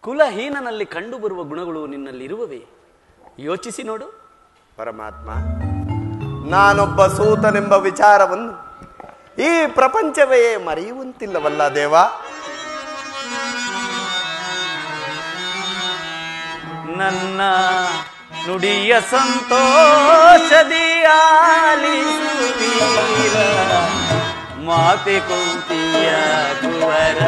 ಕುಲಹೀನನಲ್ಲಿ ಕಂಡುಬರುವ ಗುಣಗಳು ನಿನ್ನಲ್ಲಿರುವವೇ ಯೋಚಿಸಿ ನೋಡು ಪರಮಾತ್ಮ ನಾನೊಬ್ಬ ಸೂತನೆಂಬ ವಿಚಾರವನ್ನು ಈ ಪ್ರಪಂಚವೇ ಮರೆಯುವಂತಿಲ್ಲವಲ್ಲ ದೇವ ನನ್ನ ನುಡಿಯ ಸಂತೋಷದಿ ಆಲಿಸುವೀರ ಮಾತೆ ಕುಂತಿಯ ಕುವರ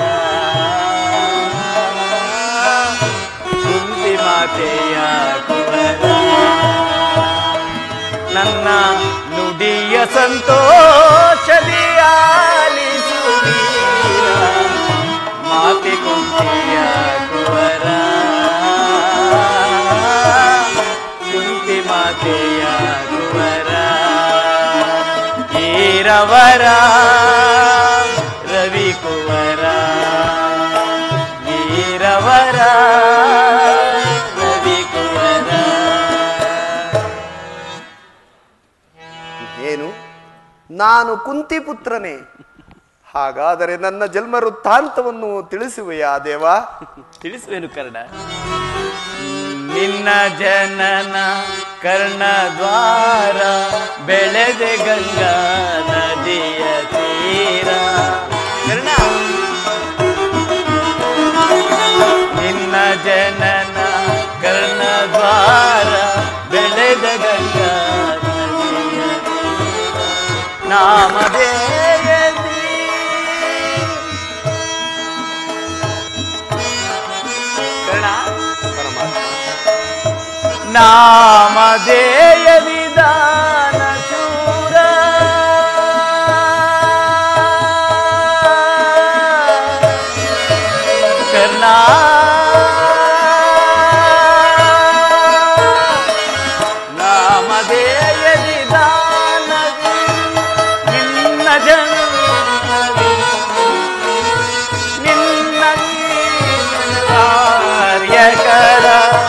ಕುಂತಿ ಮಾತೆಯ ಕುವರ ನನ್ನ ನುಡಿಯ ಸಂತೋಷದಿ ಆಲಿಸುವೀರ ಮಾತೆ ಕುಂತಿಯ ಕುವರ ಕುಂತಿ ಮಾತೆಯ ಕುವರ ಈರವರ ರವಿ ಕುವರ ಈರವರ ರವಿ ಕುವರ ಏನು ನಾನು ಕುಂತಿ ಪುತ್ರನೇ ಹಾಗಾದರೆ ನನ್ನ ಜನ್ಮ ವೃತ್ತಾಂತವನ್ನು ತಿಳಿಸುವೆಯಾ ದೇವ ತಿಳಿಸುವೆನು ಕರ್ಣ ನಿನ್ನ ಜನನ ಕರ್ಣದ್ವಾರ ಬೆಳೆದೆ ಗಂಗಾ ನದಿಯ ತೀರ ಕರ್ಣ ನಿನ್ನ ಜನನ ಕರ್ಣದ್ವಾರ ಬೆಳೆದ ಗಂಗಾ ನದಿಯ ತೀರ ನಾಮಧೇಯದಿ ಕರ್ಣ ನಾಮಧೇಯ ವಿಧಾನ ಶೂರ ಕರ್ಣ ನಾಮಧೇಯ ವಿಧಾನ ನಿನ್ನ ಜನ್ಮದಿ ನಿನ್ನ ಕಾರ್ಯಕರ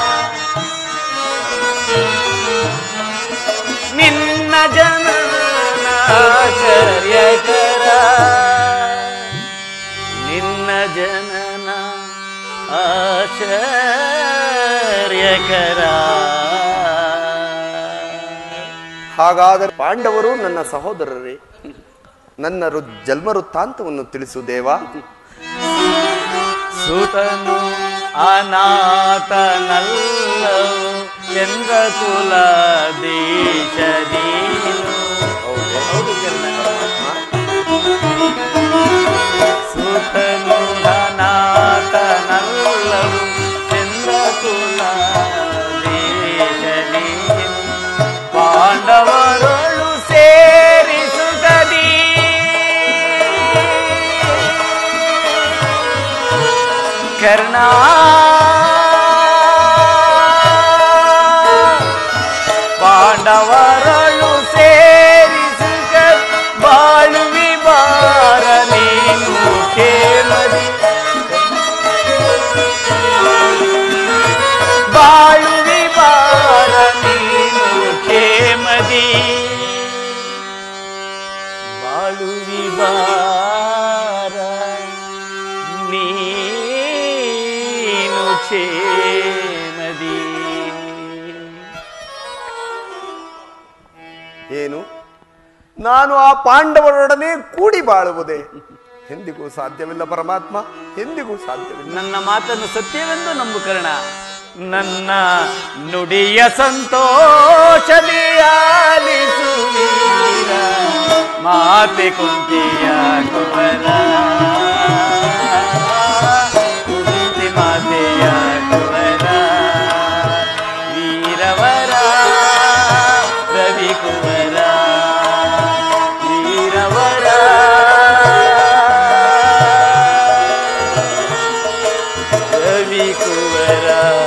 ನಿನ್ನ ಜನನ ಆಶ್ಚರ್ಯಕರ ನಿನ್ನ ಜನನ ಆಶ್ಚರ್ಯಕರ ಹಾಗಾದರೆ ಪಾಂಡವರು ನನ್ನ ಸಹೋದರರೇ ನನ್ನ ರು ಜನ್ಮ ವೃತ್ತಾಂತವನ್ನು ತಿಳಿಸು ದೇವ ಸುತನು ಅನಾಥನಲ್ಲವು ಚಂದ್ರ ಕುಲ ದೇಶದೀನು ಹೌದು ಸುತನು ಅನಾಥನಲ್ಲವು ಚಂದ್ರ ಕುಲ ದೇಶದೀನು ಪಾಂಡವರೊಳು ಸೇರಿಸುತ್ತದೀ ಕರ್ಣ ಪಾಂಡವರಳು ಸೇರಿಸುಗ ಬಾಳುವಿ ಬಾರ ನೀನು ಕ್ಷೇಮದಿ ಬಾಳುವಿ ಬಾರ ನೀನು ಕ್ಷೇಮದಿ ಬಾಳುವಿ ಬಾರ ನೀನು ಕ್ಷೇಮದಿ ಏನು ನಾನು ಆ ಪಾಂಡವರೊಡನೆ ಕೂಡಿ ಬಾಳುವುದೇ ಎಂದಿಗೂ ಸಾಧ್ಯವಿಲ್ಲ ಪರಮಾತ್ಮ ಎಂದಿಗೂ ಸಾಧ್ಯವಿಲ್ಲ ನನ್ನ ಮಾತನ್ನು ಸತ್ಯವೆಂದು ನಂಬು ಕರ್ಣ ನನ್ನ ನುಡಿಯ ಸಂತೋಷದಿ ಆಲಿಸುವೀರ ಮಾತೆ ಕುಂತಿಯ ಕುವರ ಕುಂತಿ ಮಾತೆಯ ಕುವರ ವೀರವರ ರವಿ ಕುವರ ವೀರವರ ರವಿ ಕುವರ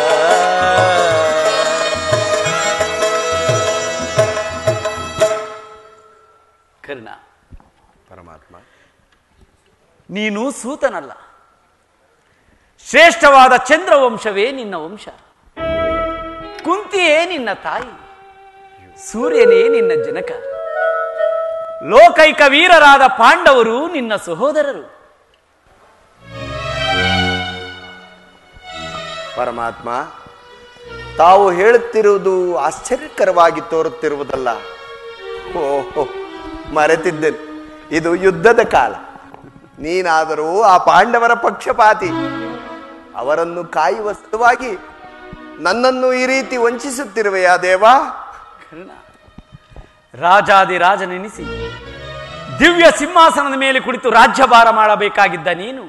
ಕರ್ಣ ಪರಮಾತ್ಮ ನೀನು ಸೂತನಲ್ಲ ಶ್ರೇಷ್ಠವಾದ ಚಂದ್ರವಂಶವೇ ನಿನ್ನ ವಂಶ ಕುಂತಿಯೇ ನಿನ್ನ ತಾಯಿ ಸೂರ್ಯನೇ ನಿನ್ನ ಜನಕ ಲೋಕೈಕ ವೀರರಾದ ಪಾಂಡವರು ನಿನ್ನ ಸಹೋದರರು ಪರಮಾತ್ಮ ತಾವು ಹೇಳುತ್ತಿರುವುದು ಆಶ್ಚರ್ಯಕರವಾಗಿ ತೋರುತ್ತಿರುವುದಲ್ಲ ಓಹೋ ಮರೆತಿದ್ದೇನೆ ಇದು ಯುದ್ಧದ ಕಾಲ ನೀನಾದರೂ ಆ ಪಾಂಡವರ ಪಕ್ಷಪಾತಿ ಅವರನ್ನು ಕಾಯುವ ಸಲುವಾಗಿ ನನ್ನನ್ನು ಈ ರೀತಿ ವಂಚಿಸುತ್ತಿರುವೆಯಾ ದೇವಾ ಕರ್ಣ ರಾಜಾದಿರಾಜನೆನಿಸಿ ದಿವ್ಯ ಸಿಂಹಾಸನದ ಮೇಲೆ ಕುಳಿತು ರಾಜ್ಯಭಾರ ಮಾಡಬೇಕಾಗಿದ್ದ ನೀನು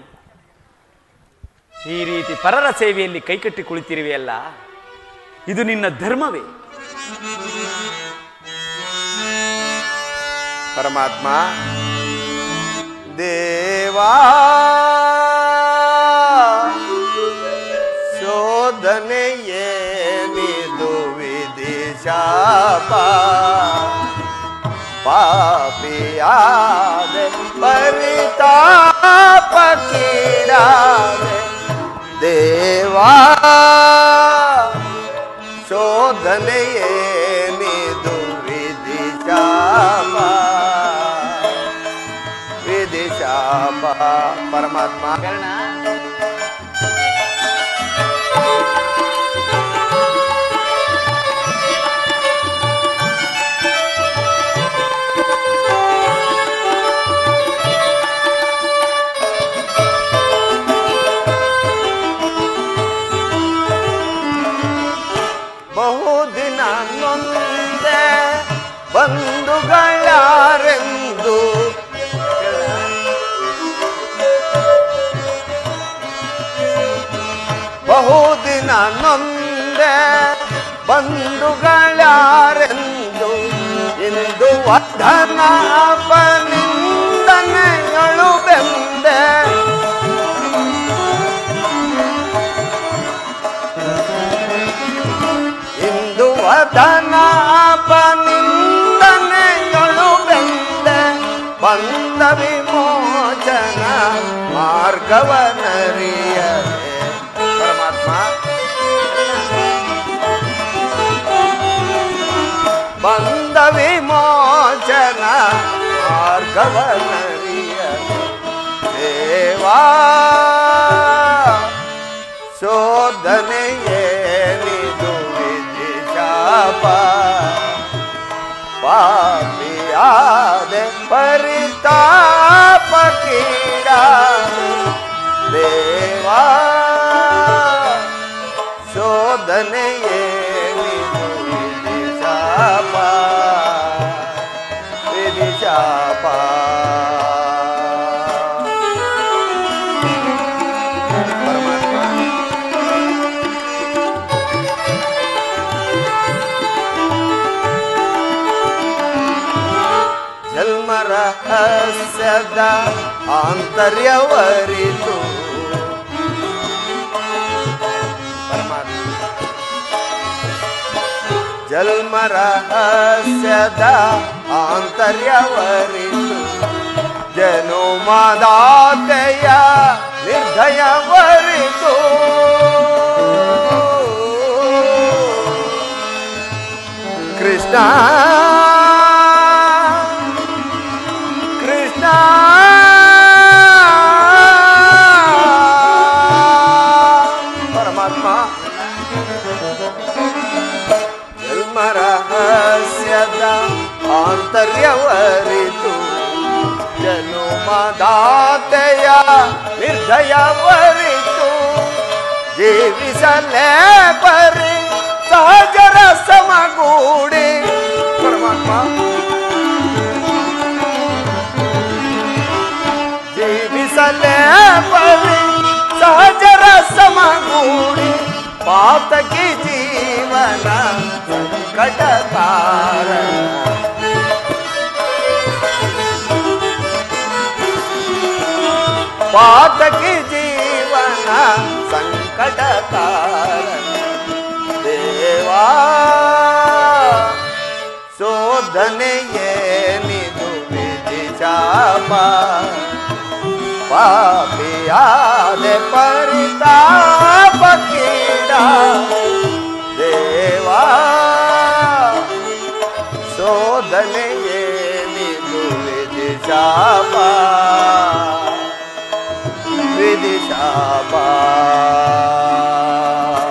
ಈ ರೀತಿ ಪರರ ಸೇವೆಯಲ್ಲಿ ಕೈಕಟ್ಟಿ ಕುಳಿತಿರುವೆಯಲ್ಲ ಇದು ನಿನ್ನ ಧರ್ಮವೇ ಪರಮಾತ್ಮ ದೇವಾ ಶೋಧನೆಯೇನಿದು ವಿದಿಶಾಪ ಪಾಪಿಯಾದೆ ಪರಿತಾಪ ಕೀಡಾದೆ ದೇವಾ ಶೋಧನೆಯೇನಿದು ವಿದಿಶಾಪ ವಿದಿಶಾಪ ಪರಮಾತ್ಮ ಕರ್ಣ ಬಹುದಿನ ನೊಂದೆ ಬಂಧುಗಳಾರೆಂದು ಬಹುದಿನ ನೊಂದೆ ಬಂಧುಗಳಾರೆಂದು ಇಂದು ವರ್ಧನ ಅಪನಿಂದನೆಗಳು ಬೆಂದೆ ಇಂದು ವದನ ಅಪನಿಂದನೆಗಳು ಬೆಂದೆ ಬಂದ ವಿಮೋಚನ ಮಾರ್ಗವನರಿಯದೆ ಪರಮಾತ್ಮ ಬಂದ ವಿಮೋಚನ ಮಾರ್ಗವನರಿಯದೆ ದೇವಾ ಶೋಧನೆಯೇನಿದು ವಿಧಿಶಾಪ ಪಾಪಿಯಾದೆ ಪರಿತಾಪ ಕೀಡ ದೇವಾ ಶೋಧನೆಯೇನಿದು ವಿಧಿಶಾಪ ವಿಧಿಶಾಪ ಪರಮಾತ್ಮ ಜನ್ಮರಹಸ್ಯದ ಆಂತರ್ಯವರಿತು ಪರಮಾತ್ಮ ಜನ್ಮರಹಸ್ಯದ ಆಂತರ್ಯವರಿತು ಜನುಮದಾತೆಯ ನಿರ್ದಯವರಿತು ಕೃಷ್ಣ ಕೃಷ್ಣ ಪರಮಾತ್ಮ ಜನ್ಮರಹಸ್ಯದ ಆಂತರ್ಯವರಿತು ಜನುಮದಾತೆಯ ನಿರ್ದಯವರಿತು ಜೀವಿಸಲೇ ಪರಿ ಸಹಜರ ಸಮಗೂಡಿ ಪರಮಾತ್ಮ ಜೀವಿಸಲೇ ಪರಿ ಸಹಜರ ಸಮಗೂಡಿ ಪಾತಕಿ ಜೀವನ ಸಂಕಟ ಕಾರಣ ಪಾತಕಿ ಜೀವನ ಸಂಕಟ ಕಾರಣ ದೇವಾ ಶೋಧನೆಯೇನಿದು ವಿಧಿಶಾಪ ಪಾಪಿಯಾದೆ ಪರಿತಾಪ ಕೀಡ ದೇವಾ ಶೋಧನೆಯೇನಿದು ವಿಧಿಶಾಪ ವಿಧಿಶಾಪ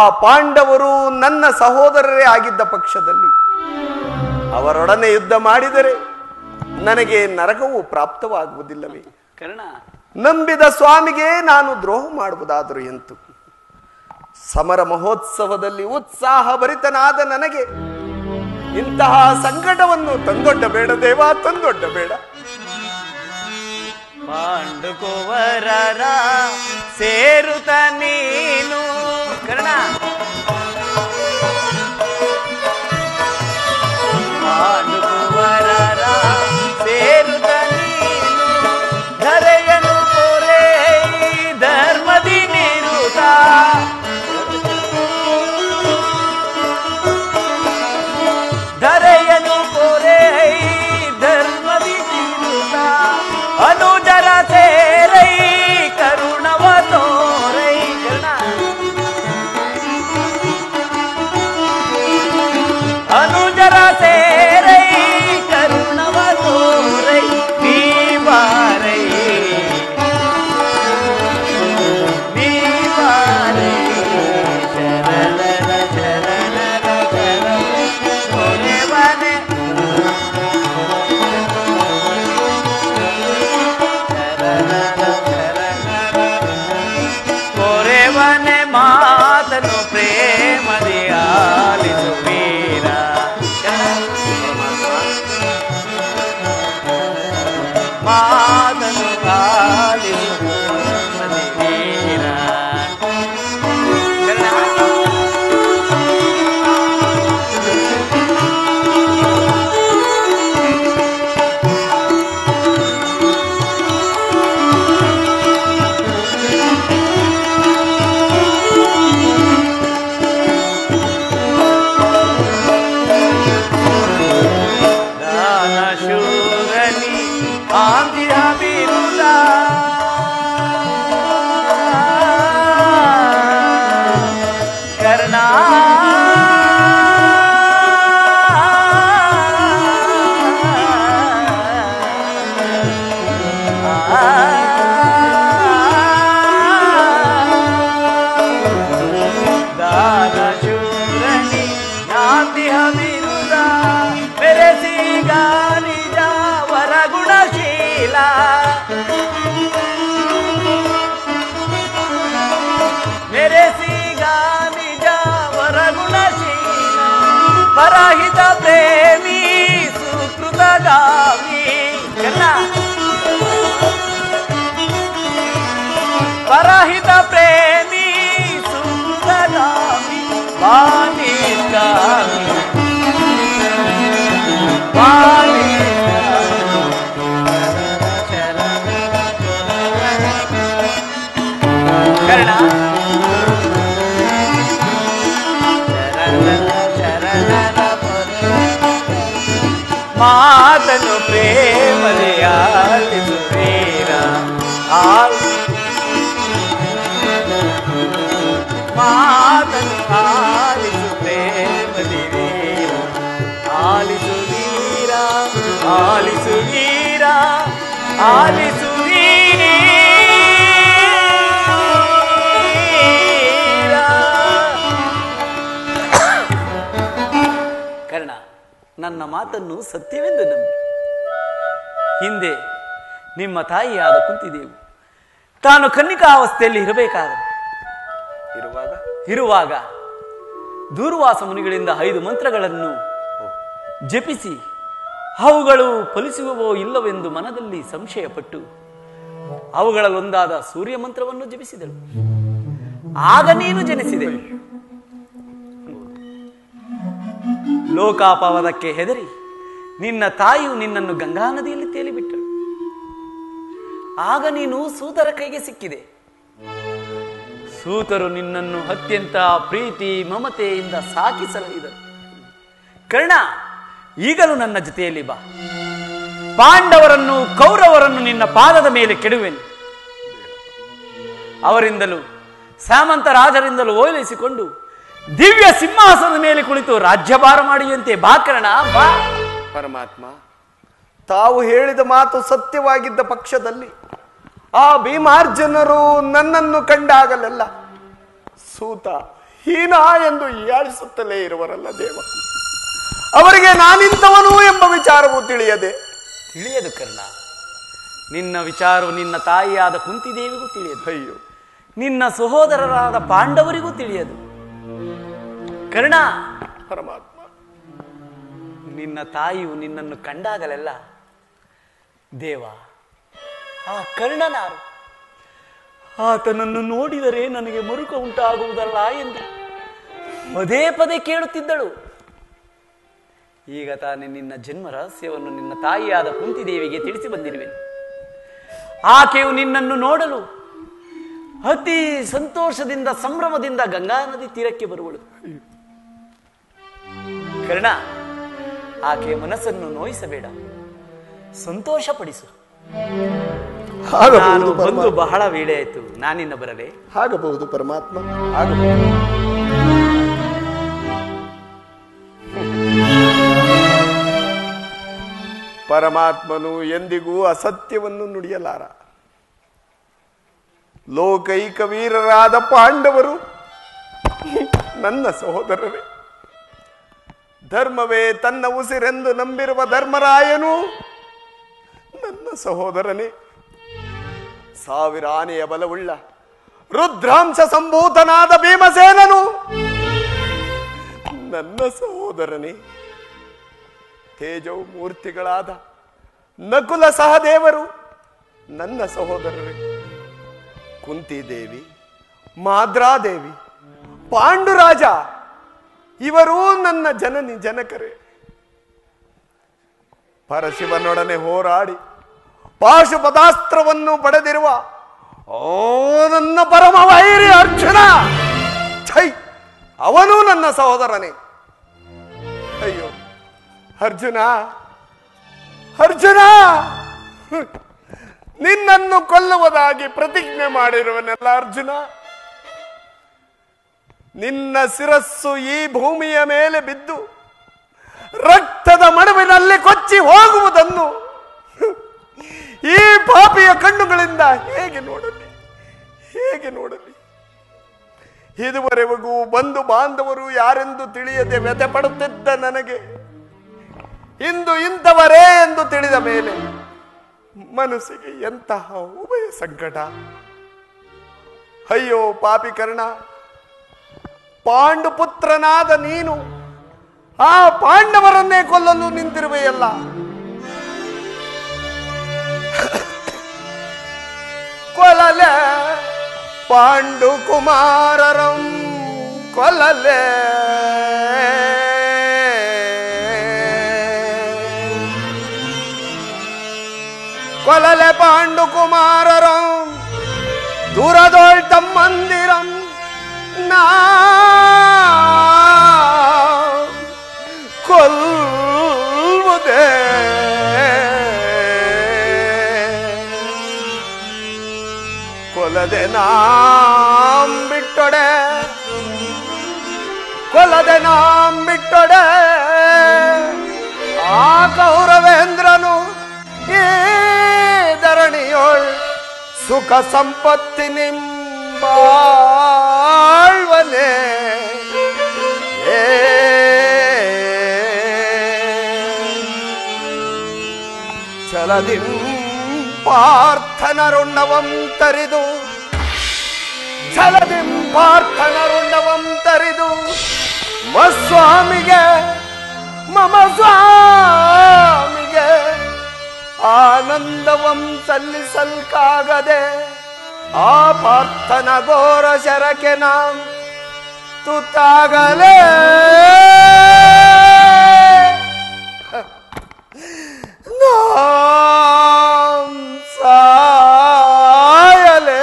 ಪಾಂಡವರು ನನ್ನ ಸಹೋದರರೇ ಆಗಿದ್ದ ಪಕ್ಷದಲ್ಲಿ ಅವರೊಡನೆ ಯುದ್ಧ ಮಾಡಿದರೆ ನನಗೆ ನರಕವು ಪ್ರಾಪ್ತವಾಗುವುದಿಲ್ಲವೇ ಕರ್ಣ ನಂಬಿದ ಸ್ವಾಮಿಗೆ ನಾನು ದ್ರೋಹ ಮಾಡುವುದಾದರೂ ಎಂತು ಸಮರ ಮಹೋತ್ಸವದಲ್ಲಿ ಉತ್ಸಾಹ ಭರಿತನಾದ ನನಗೆ ಇಂತಹ ಸಂಕಟವನ್ನು ತಂದೊಡ್ಡ ಬೇಡ ದೇವ ತಂದೊಡ್ಡ ಬೇಡ ಪಾಂಡುಕೋವರರ ಸೇರುತ್ತ ನೀನು ಕರ್ಣ ಪಾಂಡುಕೋವರರ ಸೇರುತ್ತ ನೀನು ಧರೆಯನು ಕೋರೆ ಧರ್ಮದಿ ನಿರುತ ಧರೆಯನು ಕೋರೆ ಧರ್ಮದಿ ನಿರುತ ಅನುಜರ ಸೇರೈ ಕರುಣವ ತೋರೈ ಕರ್ಣ ಅನುಜರ ಸೇರೈ ಕರುಣವ ತೋರೈ ನೀವಾರೈ ನೀವಾರೈ ಶರಣರ ಶರಣರ ಶರಣ ಕೊನೆವನೆ ಕೊರೆವನೆ ಮಾತನು ಪ್ರೇಮದಿ ಆಲಿಸುವೀರ ಮಾತನು ಆಲಿಸು ಪ್ರೇಮದಿ ವೀರ ದಾನ ಶೂರನಿ ಆಂದಿಯ ಬಿರುದ ಕರ್ಣ ದಾನ ಶೂರನಿ ಜ್ಞಾತಿಹ ಬಿರುದ ಬೆರೆಸಿಗ ನಿಜ ವರಗುಣಶೀಲ ಮೆರೆಸಿಗ ನಿಜ ವರಗುಣಶೀಲ ಪರಹಿತ ಪ್ರೇಮಿ ಸುಕೃತಗಾಮಿ ಕರ್ಣ ಪರಹಿತ ಪ್ರೇಮಿ ಸುಂದರಾಮಿ ವಾಣಿಗಾಮಿ ಕರ್ಣ ಮಾತನು ಪ್ರೇಮದೆ ಆಲಿಸು ವೀರ ಆಲ್ ಮಾತನು ಆಲಿಸು ಪ್ರೇಮದಿ ವೀರ ಆಲಿಸು ವೀರ ಆಲಿಸು ವೀರ ಆಲಿಸು ವೀರ ಕರ್ಣ ನನ್ನ ಮಾತನ್ನು ಸತ್ಯವೆಂದು ನಂಬಿ ಹಿಂದೆ ನಿಮ್ಮ ತಾಯಿಯಾದ ಕುಂತಿದೇವು ತಾನು ಕನ್ನಿಕಾವಸ್ಥೆಯಲ್ಲಿ ಇರಬೇಕಾದ ಇರುವಾಗ ಇರುವಾಗ ದೂರ್ವಾಸ ಮುನಿಗಳಿಂದ ಐದು ಮಂತ್ರಗಳನ್ನು ಜಪಿಸಿ ಅವುಗಳು ಫಲಿಸುವವೋ ಇಲ್ಲವೆಂದು ಮನದಲ್ಲಿ ಸಂಶಯಪಟ್ಟು ಅವುಗಳಲ್ಲೊಂದಾದ ಸೂರ್ಯ ಮಂತ್ರವನ್ನು ಜಪಿಸಿದಳು ಆಗ ನೀನು ಜನಿಸಿದೆ ಲೋಕಾಪವಾದಕ್ಕೆ ಹೆದರಿ ನಿನ್ನ ತಾಯಿಯು ನಿನ್ನನ್ನು ಗಂಗಾ ನದಿಯಲ್ಲಿ ತೇಲಿಬಿಟ್ಟಳು ಆಗ ನೀನು ಸೂತರ ಕೈಗೆ ಸಿಕ್ಕಿದೆ ಸೂತರು ನಿನ್ನನ್ನು ಅತ್ಯಂತ ಪ್ರೀತಿ ಮಮತೆಯಿಂದ ಸಾಕಿ ಸಲಹಿದರು ಕರ್ಣ ಈಗಲೂ ನನ್ನ ಜೊತೆಯಲ್ಲಿ ಬಾ ಪಾಂಡವರನ್ನು ಕೌರವರನ್ನು ನಿನ್ನ ಪಾದದ ಮೇಲೆ ಕೆಡುವೆನು ಅವರಿಂದಲೂ ಸಾಮಂತ ರಾಜರಿಂದಲೂ ಓಲೈಸಿಕೊಂಡು ದಿವ್ಯ ಸಿಂಹಾಸನದ ಮೇಲೆ ಕುಳಿತು ರಾಜ್ಯಭಾರ ಮಾಡುವಂತೆ ಬಾ ಕರ್ಣ ಬಾ ಪರಮಾತ್ಮ ತಾವು ಹೇಳಿದ ಮಾತು ಸತ್ಯವಾಗಿದ್ದ ಪಕ್ಷದಲ್ಲಿ ಆ ಭೀಮಾರ್ಜುನರು ನನ್ನನ್ನು ಕಂಡಾಗಲೆಲ್ಲ ಸೂತ ಹೀನ ಎಂದು ಹೀಯಾಳಿಸುತ್ತಲೇ ಇರುವರಲ್ಲ ದೇವ ಅವರಿಗೆ ನಾನಿಂತವನು ಎಂಬ ವಿಚಾರವು ತಿಳಿಯದೆ ತಿಳಿಯದು ಕರ್ಣ ನಿನ್ನ ವಿಚಾರವು ನಿನ್ನ ತಾಯಿಯಾದ ಕುಂತಿದೇವಿಗೂ ತಿಳಿಯದು ಅಯ್ಯೋ ನಿನ್ನ ಸಹೋದರರಾದ ಪಾಂಡವರಿಗೂ ತಿಳಿಯದು ಕರ್ಣ ಪರಮಾತ್ಮ ನಿನ್ನ ತಾಯಿಯು ನಿನ್ನನ್ನು ಕಂಡಾಗಲೆಲ್ಲ ದೇವ ಆ ಕರ್ಣನಾರು ಆತನನ್ನು ನೋಡಿದರೆ ನನಗೆ ಮರುಕ ಉಂಟಾಗುವುದಲ್ಲ ಎಂದು ಪದೇ ಪದೇ ಕೇಳುತ್ತಿದ್ದಳು ಈಗ ತಾನೇ ನಿನ್ನ ಜನ್ಮ ರಹಸ್ಯವನ್ನು ನಿನ್ನ ತಾಯಿಯಾದ ಕುಂತಿದೇವಿಗೆ ತಿಳಿಸಿ ಬಂದಿರುವೆನು ಆಕೆಯು ನಿನ್ನನ್ನು ನೋಡಲು ಅತಿ ಸಂತೋಷದಿಂದ ಸಂಭ್ರಮದಿಂದ ಗಂಗಾ ನದಿ ತೀರಕ್ಕೆ ಬರುವಳು ಕರ್ಣ ಆಕೆಯ ಮನಸ್ಸನ್ನು ನೋಯಿಸಬೇಡ ಸಂತೋಷಪಡಿಸು ನಾನು ಆಗಬಹುದು ಬಂದು ಪರಮಾತ್ಮ ಬಹಳ ವೇಳೆ ಆಯ್ತು ನಾನಿನ್ನ ಬರಲೇ ಆಗಬಹುದು ಪರಮಾತ್ಮ ಆಗಬಹುದು ಪರಮಾತ್ಮನು ಎಂದಿಗೂ ಅಸತ್ಯವನ್ನು ನುಡಿಯಲಾರ ಲೋಕೈಕ ವೀರರಾದ ಪಾಂಡವರು ನನ್ನ ಸಹೋದರರೇ ಧರ್ಮವೇ ತನ್ನ ಉಸಿರೆಂದು ನಂಬಿರುವ ಧರ್ಮರಾಯನು ನನ್ನ ಸಹೋದರನೇ ಸಾವಿರ ಆನೆಯ ಬಲವುಳ್ಳ ರುದ್ರಾಂಶ ಸಂಭೂತನಾದ ಭೀಮಸೇನನು ನನ್ನ ಸಹೋದರನೇ ತೇಜವು ಮೂರ್ತಿಗಳಾದ ನಕುಲ ಸಹದೇವರು ನನ್ನ ಸಹೋದರರೇ ಕುಂತಿದೇವಿ ಮಾದ್ರಾದೇವಿ ಪಾಂಡುರಾಜ ಇವರೂ ನನ್ನ ಜನನಿ ಜನಕರೇ ಪರಶಿವನೊಡನೆ ಹೋರಾಡಿ ಪಾಶುಪದಾಸ್ತ್ರವನ್ನು ಪಡೆದಿರುವ ಓ ನನ್ನ ಪರಮ ವೈರಿ ಅರ್ಜುನ ಛೈ ಅವನು ನನ್ನ ಸಹೋದರನೇ ಅಯ್ಯೋ ಅರ್ಜುನ ಅರ್ಜುನ ನಿನ್ನನ್ನು ಕೊಲ್ಲುವುದಾಗಿ ಪ್ರತಿಜ್ಞೆ ಮಾಡಿರುವನೆಲ್ಲ ಅರ್ಜುನ ನಿನ್ನ ಶಿರಸ್ಸು ಈ ಭೂಮಿಯ ಮೇಲೆ ಬಿದ್ದು ರಕ್ತದ ಮಡುವಿನಲ್ಲಿ ಕೊಚ್ಚಿ ಹೋಗುವುದನ್ನು ಈ ಪಾಪಿಯ ಕಣ್ಣುಗಳಿಂದ ಹೇಗೆ ನೋಡಲಿ ಹೇಗೆ ನೋಡಲಿ ಇದುವರೆಗೂ ಬಂಧು ಬಾಂಧವರು ಯಾರೆಂದು ತಿಳಿಯದೆ ವ್ಯಥೆ ಪಡುತ್ತಿದ್ದ ನನಗೆ ಇಂದು ಇಂಥವರೇ ಎಂದು ತಿಳಿದ ಮೇಲೆ ಮನಸ್ಸಿಗೆ ಎಂತಹ ಉಭಯ ಸಂಕಟ ಅಯ್ಯೋ ಪಾಪಿ ಕರ್ಣ ಪಾಂಡು ಪುತ್ರನಾದ ನೀನು ಆ ಪಾಂಡವರನ್ನೇ ಕೊಲ್ಲಲು ನಿಂತಿರುವೆಯಲ್ಲ ಕೊಲಲೆ ಪಾಂಡು ಕುಮಾರರಂ ಕೊಲಲೆ ಕೊಲಲೆ ಪಾಂಡು ಕುಮಾರರಂ ದೂರದೋಳ್ ತಮ್ಮಂದಿರಂ ನಾ ಕೊಲ್ವುದೇ ಕೊಲದೆ ನಾಂ ಬಿಟ್ಟೊಡೆ ಕೊಲದೆ ನಾಂ ಬಿಟ್ಟೊಡೆ ಆ ಕೌರವೇಂದ್ರನು ಈ ಧರಣಿಯೋಳ್ ಸುಖ ಸಂಪತ್ತಿ ನಿಂಬಾಳ್ವನೆ ಏ ಚಲದಿಂ ಪಾರ್ಥನರುಣ್ಣವಂ ತರಿದು ಛಲದಿಂ ಪಾರ್ಥನರುಣ್ಣವಂ ತರಿದು ಮಸ್ವಾಮಿಗೆ ಮಮ ಸ್ವಾಮಿಗೆ ಆನಂದವಂ ಸಲ್ಲಿಸಲ್ಕಾಗದೆ ಆ ಪಾರ್ಥನ ಘೋರ ಶರಕೆ ನಾಂ ತುತ್ತಾಗಲೇ ನಾಂ ಸಾಯಲೆ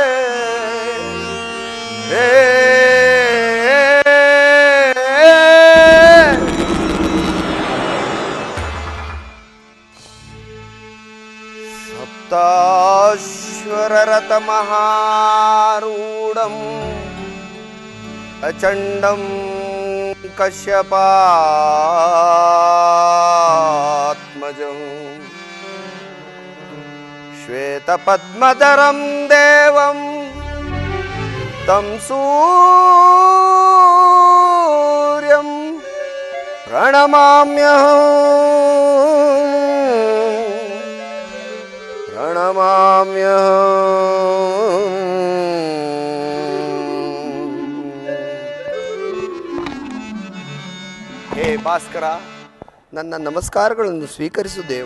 ಏ सप्ताश्वररथमहारूढम् अचण्डं कश्यपात्मजम् श्वेतपद्मधरं देवं तं ಪ್ರಣಮಾಮ್ಯ ಪ್ರಣಮಾಮ್ಯ ಹೇ ಭಾಸ್ಕರ ನನ್ನ ನಮಸ್ಕಾರಗಳನ್ನು ಸ್ವೀಕರಿಸು ದೇವ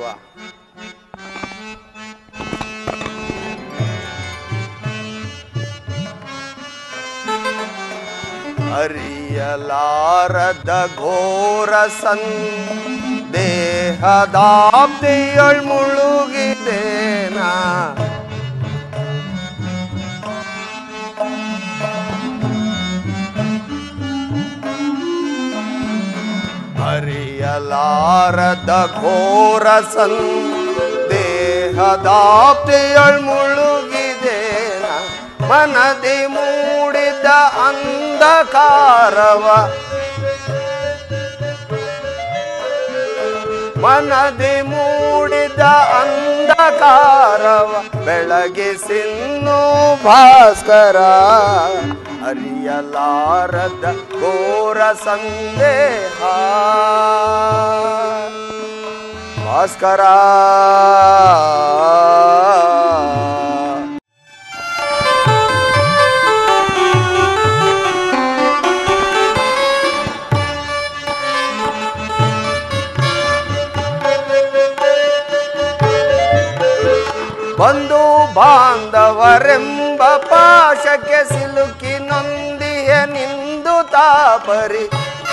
ಅರಿಯಲಾರದ ಘೋರ ಸಂದೇಹದಾಬ್ದಿಯಳ್ ಮುಳುಗಿದೇನಾ ಅರಿಯಲಾರದ ಘೋರ ಸಂದೇಹದಾಬ್ದಿಯಳ್ ಮುಳುಗಿದೇನ ಮನದಿ ಮೂಡಿದ ಅಂಧಕಾರವ ಮನದಿ ಮೂಡಿದ ಅಂಧಕಾರವ ಬೆಳಗಿಸಿನ್ನು ಭಾಸ್ಕರ ಅರಿಯಲಾರದ ಘೋರ ಸಂದೇಹ ಭಾಸ್ಕರ ಬಂಧು ಬಾಂಧವರೆಂಬ ಪಾಶಕ್ಕೆ ಸಿಲುಕಿ ನೊಂದಿಯ ನಿಂದು ತಾಪರಿ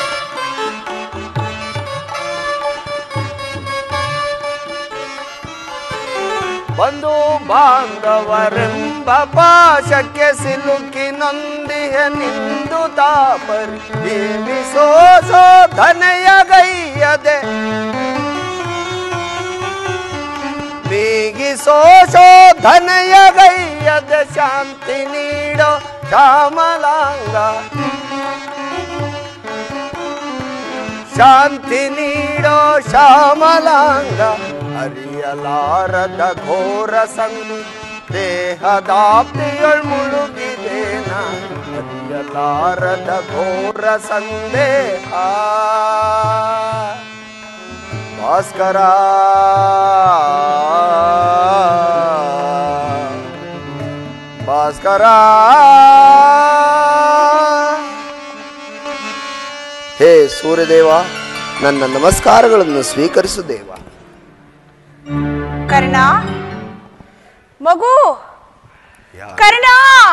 ಬಂಧು ಬಾಂಧವರೆಂಬ ಪಾಶಕ್ಕೆ ಸಿಲುಕಿ ನೊಂದಿಯ ನಿಂದು ತಾಪರಿ ಜೀವಿಸೋ ಶೋಧನೆಯ ಗೈಯದೆ ನೀಗಿಸೋ ಶೋಧನೆಯ ಗೈಯದ ಶಾಂತಿ ನೀಡೋ ಶ್ಯಾಮಲಾಂಗ ಶಾಂತಿ ನೀಡೋ ಶ್ಯಾಮಲಾಂಗ ಅರಿಯಲಾರದ ಘೋರ ಸಂದೇಹದಾಪ್ತಿಯಳ್ ಮುಳುಗಿದೇನ ಅರಿಯಲಾರದ ಘೋರ ಸಂದೇಹ ಭಾಸ್ಕರ ಭಾಸ್ಕರ ಹೇ ಸೂರ್ಯದೇವ ನನ್ನ ನಮಸ್ಕಾರಗಳನ್ನು ಸ್ವೀಕರಿಸು ದೇವ ಕರ್ಣ ಮಗು ಕರ್ಣ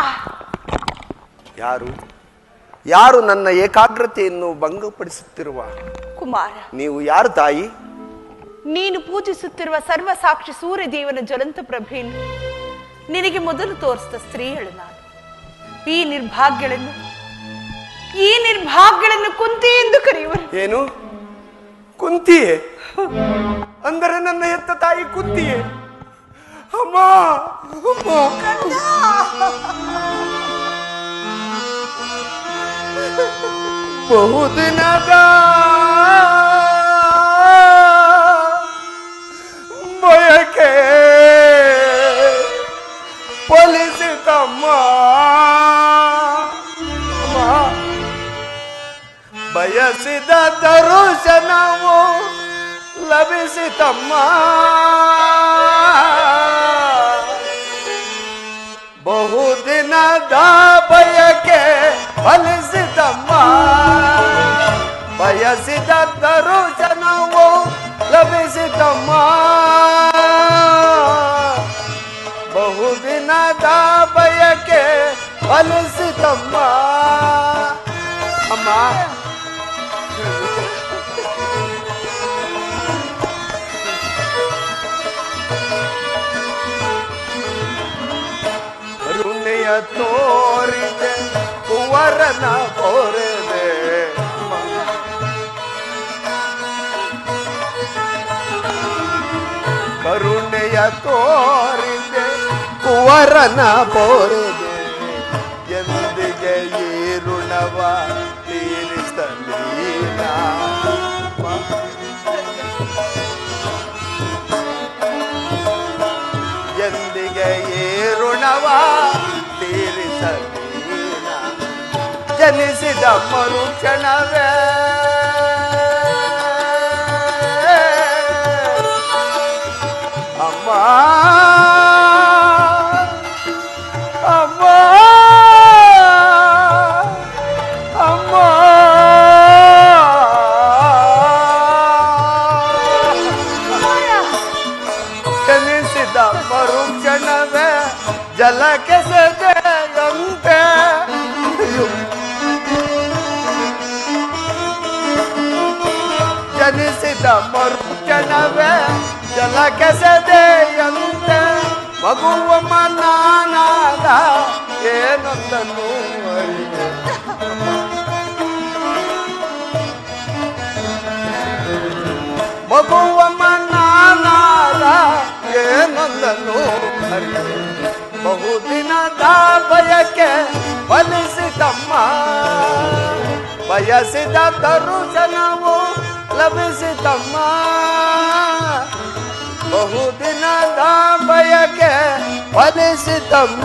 ಯಾರು ಯಾರು ನನ್ನ ಏಕಾಗ್ರತೆಯನ್ನು ಭಂಗಪಡಿಸುತ್ತಿರುವ ಕುಮಾರ ನೀವು ಯಾರು ತಾಯಿ ನೀನು ಪೂಜಿಸುತ್ತಿರುವ ಸರ್ವಸಾಕ್ಷಿ ಸೂರ್ಯದೇವನ ಜ್ವಲಂತ ಪ್ರಭೆಯನ್ನು ನಿನಗೆ ಮೊದಲು ತೋರಿಸಿದ ಸ್ತ್ರೀಯಳು ನಾನು ಈ ನಿರ್ಭಾಗ್ಯಗಳನ್ನು ಈ ನಿರ್ಭಾಗ್ಯಗಳನ್ನು ಕುಂತಿ ಎಂದು ಕರೆಯುವರು ಏನು ಕುಂತಿಯೇ ಅಂದರೆ ನನ್ನ ಹೆತ್ತ ತಾಯಿ ಕುಂತಿಯೇ ಅಮ್ಮ ಅಮ್ಮ ಬಹುದಿನದ ಬಯಕೆ ಫಲಿಸಿತಮ್ಮ ಅಮ್ಮ ಬಯಸಿದ ದರುಶನವು ಲಭಿಸಿತಮ್ಮ ಬಹುದಿನದ ಬಯಕೆ ಫಲಿಸಿತಮ್ಮ ಬಯಸಿದ ದರುಶನವು ಲಭಿಸಿತಮ್ಮ ಬಹುದಿನದ ಬಯಕೆ ಫಲಿಸಿತಮ್ಮ ಅಮ್ಮ ಕರುಣೆಯ ತೋರಿದೆ ಕುವರನ ಕೋರಿದೆ ಕರುಣೆಯ ತೋರಿದೆ ಕುವರನ ಪೋರಿದೆ ಎಂದಿಗೆ ಈ ಋಣವ ತೀರಿಸಲೀನ ಎಂದಿಗೆ ಈ ಋಣವ ತೀರಿಸಲೀನ ಜನಿಸಿದ ಮರುಕ್ಷಣವೇ ಅಮ್ಮ ಅಮ್ಮ ಕ್ಷಮಿಸಿದ ಮರುಕ್ಷಣವೇ ಜಲಕ್ಕೆ ಸದೆಯಂತೆ ಜನಿಸಿದ ಮರುಕ್ಷಣವೇ ಜಲಕ್ಕೆ ಸದೆಯಂತೆ ಮಗುವ ಮನಾನಾದ ಏನೊಂದನ್ನು ಅರಿಯೆ ಮಗುವ ಮನಾನಾದ ಏನೊಂದನ್ನು ಅರಿಯೆ ಬಹುದಿನದ ಬಯಕೆ ಫಲಿಸಿತಮ್ಮ ಬಯಸಿದ ದರುಶನವು ಲಭಿಸಿತಮ್ಮ ಬಹುದಿನದ ಬಯಕೆ ಫಲಿಸಿತಮ್ಮ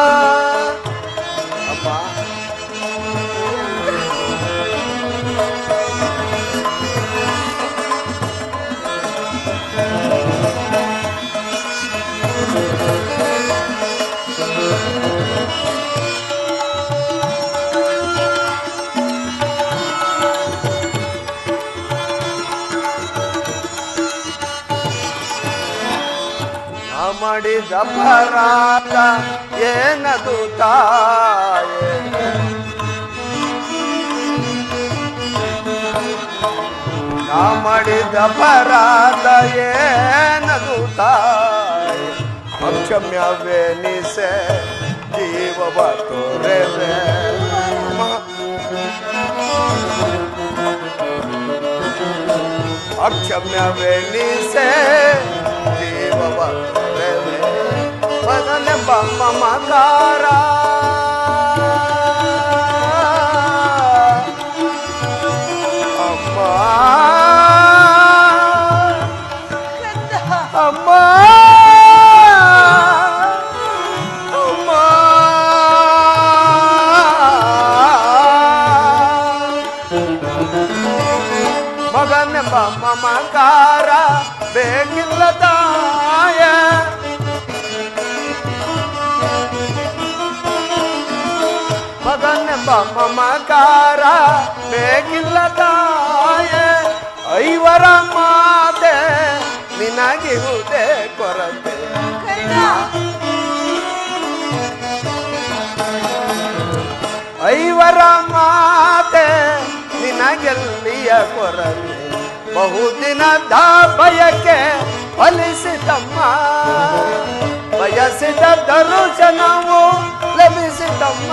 ಅಮ್ಮ ನಾ ಮಾಡಿದ ಅಪರಾಧ ಏನದು ತಾಯೇ ನಾ ಮಾಡಿದ ಅಪರಾಧ ಏನದು ತಾಯೇ ಅಕ್ಷಮ್ಯವೆನಿಸೆ ಜೀವವ ತೋರೆವೆ ಅಕ್ಷಮ್ಯವೆನಿಸೆ ಜೀವವ ತೋರೆವೆ ಬದಲೆಂಬ ಮಮಕಾರ ಅಮ್ಮ ಅಮ್ಮ ಅಮ್ಮ ಮಗನೆಂಬ ಮಮಕಾರ ಬೇಕಿಲ್ಲ ತಾಯ ಮಗನೆಂಬ ಮಮಕಾರ ಬೇಕಿಲ್ಲ ತಾಯ ಐವರ ಮಾತೆ ನಿನಗಿಹುದೇ ಕೊರತೆ ಐವರ ಮಾತೆ ನಿನಗೆಲ್ಲಿಯ ಕೊರತೆ ಬಹುದಿನದ ಬಯಕೆ ಫಲಿಸಿತಮ್ಮ ಬಯಸಿದ ದರುಶನವು ಲಭಿಸಿತಮ್ಮ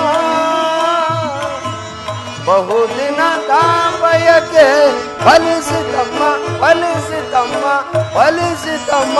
ಬಹುದಿನದ ಬಯಕೆ ಫಲಿಸಿತಮ್ಮ ಫಲಿಸಿತಮ್ಮ ಫಲಿಸಿತಮ್ಮ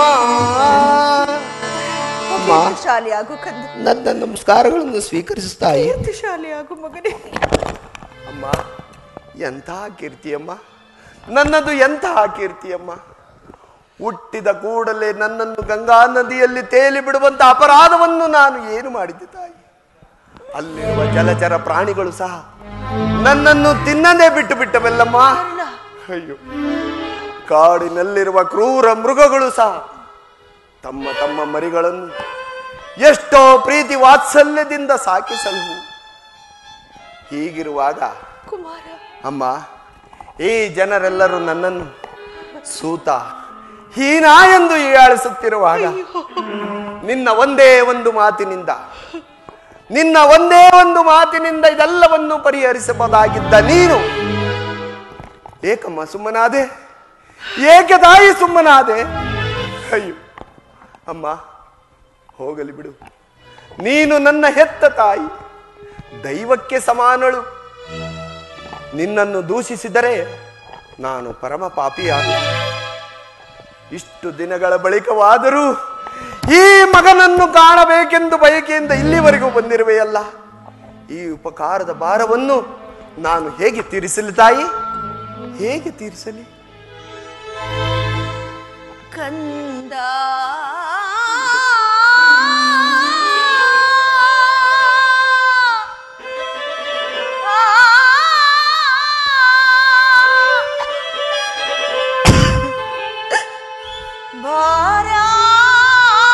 ಅಮ್ಮ ಶಾಲೆ ಆಗು ಕಂದ ನನ್ನ ನಮಸ್ಕಾರಗಳನ್ನು ಸ್ವೀಕರಿಸ್ತಾಯಿ ಶಾಲೆ ಆಗು ಮಗನೇ ಅಮ್ಮ ಎಂತಹ ಕೀರ್ತಿಯಮ್ಮ ನನ್ನದು ಎಂತಹ ಕೀರ್ತಿಯಮ್ಮ ಹುಟ್ಟಿದ ಕೂಡಲೇ ನನ್ನನ್ನು ಗಂಗಾ ನದಿಯಲ್ಲಿ ತೇಲಿ ಬಿಡುವಂತ ಅಪರಾಧವನ್ನು ನಾನು ಏನು ಮಾಡಿದ್ದೆ ತಾಯಿ ಅಲ್ಲಿರುವ ಜಲಚರ ಪ್ರಾಣಿಗಳು ಸಹ ನನ್ನನ್ನು ತಿನ್ನದೇ ಬಿಟ್ಟು ಬಿಟ್ಟವೆಲ್ಲಮ್ಮ ಅಯ್ಯೋ ಕಾಡಿನಲ್ಲಿರುವ ಕ್ರೂರ ಮೃಗಗಳು ಸಹ ತಮ್ಮ ತಮ್ಮ ಮರಿಗಳನ್ನು ಎಷ್ಟೋ ಪ್ರೀತಿ ವಾತ್ಸಲ್ಯದಿಂದ ಸಾಕಿಸಲು ಹೀಗಿರುವಾಗ ಕುಮಾರ ಅಮ್ಮ ಈ ಜನರೆಲ್ಲರೂ ನನ್ನನ್ನು ಸೂತ ಹೀನ ಎಂದು ಹೀಯಾಳಿಸುತ್ತಿರುವಾಗ ನಿನ್ನ ಒಂದೇ ಒಂದು ಮಾತಿನಿಂದ ನಿನ್ನ ಒಂದೇ ಒಂದು ಮಾತಿನಿಂದ ಇದೆಲ್ಲವನ್ನು ಪರಿಹರಿಸಬಹುದಾಗಿದ್ದ ನೀನು ಏಕಮ್ಮ ಸುಮ್ಮನಾದೆ ಏಕೆ ತಾಯಿ ಸುಮ್ಮನಾದೆ ಅಯ್ಯೋ ಅಮ್ಮ ಹೋಗಲಿ ಬಿಡು ನೀನು ನನ್ನ ಹೆತ್ತ ತಾಯಿ ದೈವಕ್ಕೆ ಸಮಾನಳು ನಿನ್ನನ್ನು ದೂಷಿಸಿದರೆ ನಾನು ಪರಮ ಪಾಪಿಯಾದ ಇಷ್ಟು ದಿನಗಳ ಬಳಿಕವಾದರೂ ಈ ಮಗನನ್ನು ಕಾಣಬೇಕೆಂದು ಬಯಕೆಯಿಂದ ಇಲ್ಲಿವರೆಗೂ ಬಂದಿರುವೆಯಲ್ಲ ಈ ಉಪಕಾರದ ಭಾರವನ್ನು ನಾನು ಹೇಗೆ ತೀರಿಸಲಿ ತಾಯಿ ಹೇಗೆ ತೀರಿಸಲಿ ಕಂದ ಭಾರ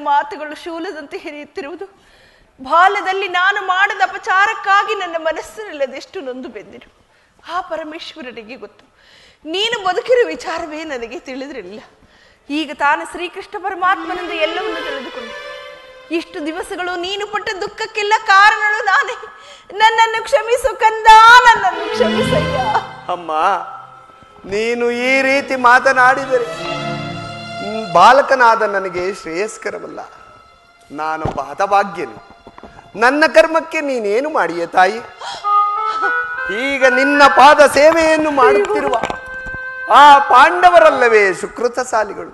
ಮಾತುಗಳು ಶೂಲದಂತೆ ಹಿರಿಯುತ್ತಿರುವುದು ಬಾಲ್ಯದಲ್ಲಿ ನಾನು ಮಾಡದ ಅಪಚಾರಕ್ಕಾಗಿ ನನ್ನ ಮನಸ್ಸಿನಲ್ಲದೆಷ್ಟು ನೊಂದು ಬೆಂದಿರು ಆ ಪರಮೇಶ್ವರನಿಗೆ ಗೊತ್ತು ನೀನು ಬದುಕಿರುವ ವಿಚಾರವೇ ನನಗೆ ತಿಳಿದಿರಲಿಲ್ಲ ಈಗ ತಾನು ಶ್ರೀಕೃಷ್ಣ ಪರಮಾತ್ಮನಿಂದ ಎಲ್ಲವನ್ನು ತಿಳಿದುಕೊಂಡೆ ಇಷ್ಟು ದಿವಸಗಳು ನೀನು ಪಟ್ಟ ದುಃಖಕ್ಕೆಲ್ಲ ಕಾರಣಗಳು ನಾನೇ ನನ್ನನ್ನು ಕ್ಷಮಿಸು ಕಂದ ನನ್ನನ್ನು ಕ್ಷಮಿಸಯ್ಯ ಅಮ್ಮ ನೀನು ಈ ರೀತಿ ಮಾತನಾಡಿದರೆ ಹ್ಮ್, ಬಾಲಕನಾದ ನನಗೆ ಶ್ರೇಯಸ್ಕರವಲ್ಲ ನಾನೊಬ್ಬ ಹತಭಾಗ್ಯನು ನನ್ನ ಕರ್ಮಕ್ಕೆ ನೀನೇನು ಮಾಡಿಯೇ ತಾಯಿ ಈಗ ನಿನ್ನ ಪಾದ ಸೇವೆಯನ್ನು ಮಾಡುತ್ತಿರುವ ಆ ಪಾಂಡವರಲ್ಲವೇ ಸುಕೃತ ಸಾಲಿಗಳು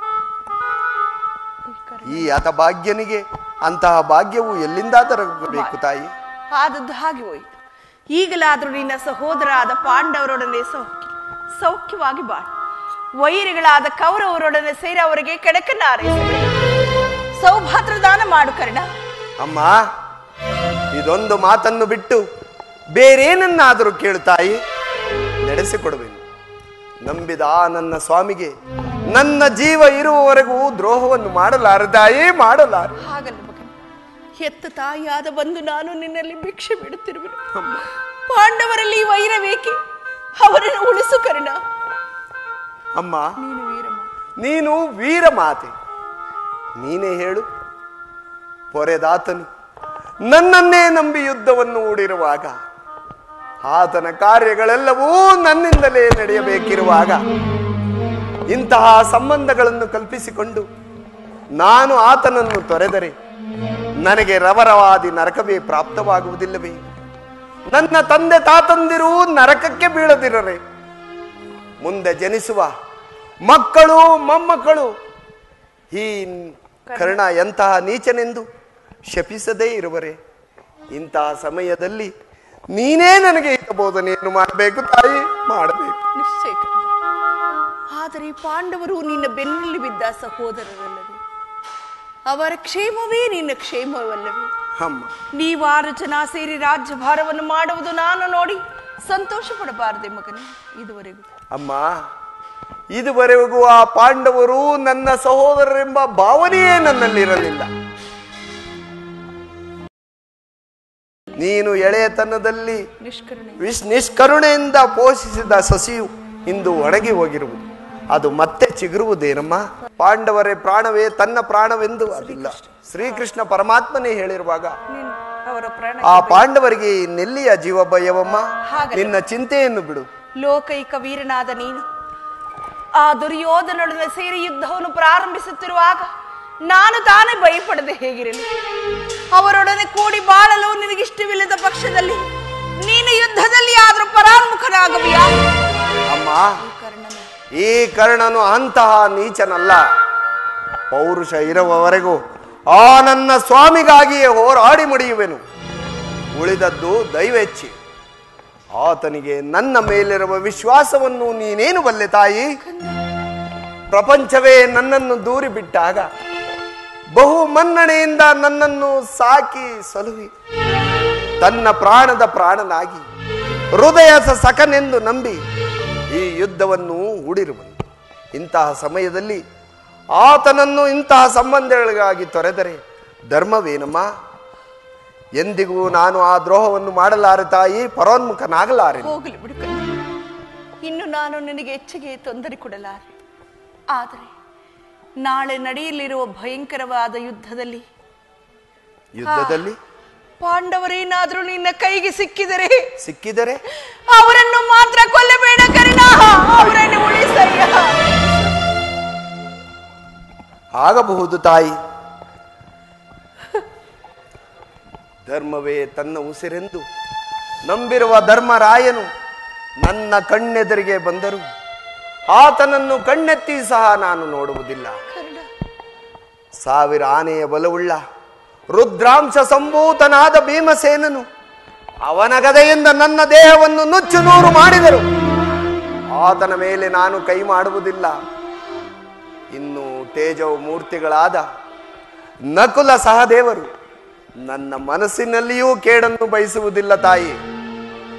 ಈ ಹತಭಾಗ್ಯನಿಗೆ ಅಂತಹ ಭಾಗ್ಯವು ಎಲ್ಲಿಂದ ತರಬೇಕು ತಾಯಿ ಆದದ್ದು ಹಾಗೆ ಹೋಯಿತು ಈಗಲಾದರೂ ನಿನ್ನ ಸಹೋದರ ಆದ ಪಾಂಡವರೊಡನೆ ಸೌಖ್ಯ ಸೌಖ್ಯವಾಗಿ ಬಾಳು ವೈರಿಗಳಾದ ಕೌರವರೊಡನೆ ಸೇರಿ ಅವರಿಗೆ ಕೆಡಕನ್ನ ಆರೈಸಬೇಡ ಸೌಭಾತ್ರ ದಾನ ಮಾಡು ಕರ್ಣ ಅಮ್ಮ ಇದೊಂದು ಮಾತನ್ನು ಬಿಟ್ಟು ಬೇರೇನನ್ನಾದರೂ ಕೇಳು ತಾಯಿ ನಡೆಸಿಕೊಡುವೆನು ನಂಬಿದ ಆ ನನ್ನ ಸ್ವಾಮಿಗೆ ನನ್ನ ಜೀವ ಇರುವವರೆಗೂ ದ್ರೋಹವನ್ನು ಮಾಡಲಾರ ತಾಯಿ ಮಾಡಲಾರ ಹಾಗಲ್ಲ ಮಗನ ಹೆತ್ತ ತಾಯಿಯಾದ ಬಂದು ನಾನು ನಿನ್ನಲ್ಲಿ ಭಿಕ್ಷೆ ಬಿಡುತ್ತಿರುವೆನು ಪಾಂಡವರಲ್ಲಿ ವೈರವೇಕೆ ಅವರನ್ನು ಉಳಿಸು ಕರ್ಣ ಅಮ್ಮ ನೀನು ವೀರಮ್ಮ ನೀನು ವೀರ ಮಾತೆ ನೀನೇ ಹೇಳು ಪೊರೆದಾತನು ನನ್ನನ್ನೇ ನಂಬಿ ಯುದ್ಧವನ್ನು ಹೂಡಿರುವಾಗ ಆತನ ಕಾರ್ಯಗಳೆಲ್ಲವೂ ನನ್ನಿಂದಲೇ ನಡೆಯಬೇಕಿರುವಾಗ ಇಂತಹ ಸಂಬಂಧಗಳನ್ನು ಕಲ್ಪಿಸಿಕೊಂಡು ನಾನು ಆತನನ್ನು ತೊರೆದರೆ ನನಗೆ ರವರವಾದಿ ನರಕವೇ ಪ್ರಾಪ್ತವಾಗುವುದಿಲ್ಲವೇ ನನ್ನ ತಂದೆ ತಾತಂದಿರು ನರಕಕ್ಕೆ ಬೀಳದಿರರೆ ಮುಂದೆ ಜನಿಸುವ ಮಕ್ಕಳು ಮೊಮ್ಮಕ್ಕಳು ಈ ಕರ್ಣ ಎಂತಹ ನೀಚನೆಂದು ಶಪಿಸದೇ ಇರುವರೆ ಇಂತಹ ಸಮಯದಲ್ಲಿ ನೀನೇ ನನಗೆ ಹಿತ ಬೋಧನೆಯನ್ನು ಮಾಡಬೇಕು ತಾಯಿ ಮಾಡಬೇಕು ನಿಶ್ಚಯ ಕಂದ. ಆದರೆ ಪಾಂಡವರು ನಿನ್ನ ಬೆನ್ನಲ್ಲಿ ಬಿದ್ದ ಸಹೋದರರಲ್ಲವೇ ಅವರ ಕ್ಷೇಮವೇ ನಿನ್ನ ಕ್ಷೇಮವಲ್ಲವೇ ಅಮ್ಮ ನೀವಾರು ಜನ ಸೇರಿ ರಾಜ್ಯಭಾರವನ್ನು ಮಾಡುವುದು ನಾನು ನೋಡಿ ಸಂತೋಷ ಪಡಬಾರದೆ ಮಗನೇ ಇದುವರೆಗೂ ಅಮ್ಮ ಇದುವರೆಗೂ ಆ ಪಾಂಡವರು ನನ್ನ ಸಹೋದರರೆಂಬ ಭಾವನೆಯೇ ನನ್ನಲ್ಲಿರಲಿಲ್ಲ ನೀನು ಎಳೆಯತನದಲ್ಲಿ ನಿಷ್ಕರಣೆ ವಿಶ್ ನಿಷ್ಕರುಣೆಯಿಂದ ಪೋಷಿಸಿದ ಸಸಿಯು ಇಂದು ಒಣಗಿ ಹೋಗಿರುವುದು ಅದು ಮತ್ತೆ ಚಿಗುರುವುದೇನಮ್ಮ ಪಾಂಡವರೇ ಪ್ರಾಣವೇ ತನ್ನ ಪ್ರಾಣವೆಂದು ಅದಿಲ್ಲ ಶ್ರೀಕೃಷ್ಣ ಪರಮಾತ್ಮನೇ ಹೇಳಿರುವಾಗ ನೀನು ಅವರ ಪ್ರಾಣ ಆ ಪಾಂಡವರಿಗೆ ನೆಲ್ಲಿಯ ಜೀವ ಭಯವಮ್ಮ ಹಾಗಲ್ಲ. ನಿನ್ನ ಚಿಂತೆಯನ್ನು ಬಿಡು ಲೋಕೈಕ ವೀರನಾದ ನೀನು ಆ ದುರ್ಯೋಧನೊಡನೆ ಸೇರಿ ಯುದ್ಧವನ್ನು ಪ್ರಾರಂಭಿಸುತ್ತಿರುವಾಗ ನಾನು ತಾನೇ ಭಯಪಡದೆ ಹೇಗಿರಲಿ ಅವರೊಡನೆ ಕೂಡಿ ಬಾಳಲು ನಿನಗಿಷ್ಟವಿಲ್ಲದ ಪಕ್ಷದಲ್ಲಿ ನೀನು ಯುದ್ಧದಲ್ಲಿ ಆದರೂ ಪರಾನ್ಮುಖನಾಗಬೆಯಾ ಅಮ್ಮ ಕರ್ಣನು ಈ ಕರ್ಣನು ಅಂತಹ ನೀಚನಲ್ಲ ಪೌರುಷ ಇರುವವರೆಗೂ ಆ ನನ್ನ ಸ್ವಾಮಿಗಾಗಿಯೇ ಹೋರಾಡಿ ಮುಡಿಯುವೆನು ಉಳಿದದ್ದು ದೈವೇಚ್ಛೆ ಆತನಿಗೆ ನನ್ನ ಮೇಲಿರುವ ವಿಶ್ವಾಸವನ್ನು ನೀನೇನು ಬಲ್ಲೆ ತಾಯಿ ಪ್ರಪಂಚವೇ ನನ್ನನ್ನು ದೂರಿ ಬಿಟ್ಟಾಗ ಬಹು ಮನ್ನಣೆಯಿಂದ ನನ್ನನ್ನು ಸಾಕಿ ಸಲುಹಿ ತನ್ನ ಪ್ರಾಣದ ಪ್ರಾಣನಾಗಿ ಹೃದಯ ಸಕನೆಂದು ನಂಬಿ ಈ ಯುದ್ಧವನ್ನು ಹೂಡಿರುವನು ಇಂತಹ ಸಮಯದಲ್ಲಿ ಆತನನ್ನು ಇಂತಹ ಸಂಬಂಧಗಳಿಗಾಗಿ ತೊರೆದರೆ ಧರ್ಮವೇನಮ್ಮ ಎಂದಿಗೂ ನಾನು ಆ ದ್ರೋಹವನ್ನು ಮಾಡಲಾರೆ ತಾಯಿ ಪರೋನ್ಮುಖನಾಗಲಾರೆ ಹೋಗಲಿ ಬಿಡು ಕಣೆ. ಇನ್ನು ನಾನು ನಿನಗೆ ಹೆಚ್ಚಿಗೆ ತೊಂದರೆ ಕೊಡಲಾರೆ ಆದರೆ ನಾಳೆ ನಡೆಯಲಿರುವ ಭಯಂಕರವಾದ ಯುದ್ಧದಲ್ಲಿ ಯುದ್ಧದಲ್ಲಿ ಪಾಂಡವರೇನಾದ್ರೂ ನಿನ್ನ ಕೈಗೆ ಸಿಕ್ಕಿದರೆ ಸಿಕ್ಕಿದರೆ ಅವರನ್ನು ಮಾತ್ರ ಕೊಲ್ಲಬೇಡ ಕರ್ಣ ಅವರನ್ನು ಉಳಿಸಯ್ಯ ಆಗಬಹುದು ತಾಯಿ ಧರ್ಮವೇ ತನ್ನ ಉಸಿರೆಂದು ನಂಬಿರುವ ಧರ್ಮರಾಯನು ನನ್ನ ಕಣ್ಣೆದುರಿಗೆ ಬಂದರು ಆತನನ್ನು ಕಣ್ಣೆತ್ತಿ ಸಹ ನಾನು ನೋಡುವುದಿಲ್ಲ ಕರ್ಣ ಸಾವಿರ ಆನೆಯ ಬಲವುಳ್ಳ ರುದ್ರಾಂಶ ಸಂಭೂತನಾದ ಭೀಮಸೇನನು ಅವನ ಗದೆಯಿಂದ ನನ್ನ ದೇಹವನ್ನು ನುಚ್ಚು ನೂರು ಮಾಡಿದರು ಆತನ ಮೇಲೆ ನಾನು ಕೈ ಮಾಡುವುದಿಲ್ಲ ಇನ್ನು ತೇಜವ ಮೂರ್ತಿಗಳಾದ ನಕುಲ ಸಹದೇವರು ನನ್ನ ಮನಸ್ಸಿನಲ್ಲಿಯೂ ಕೇಡನ್ನು ಬಯಸುವುದಿಲ್ಲ ತಾಯಿ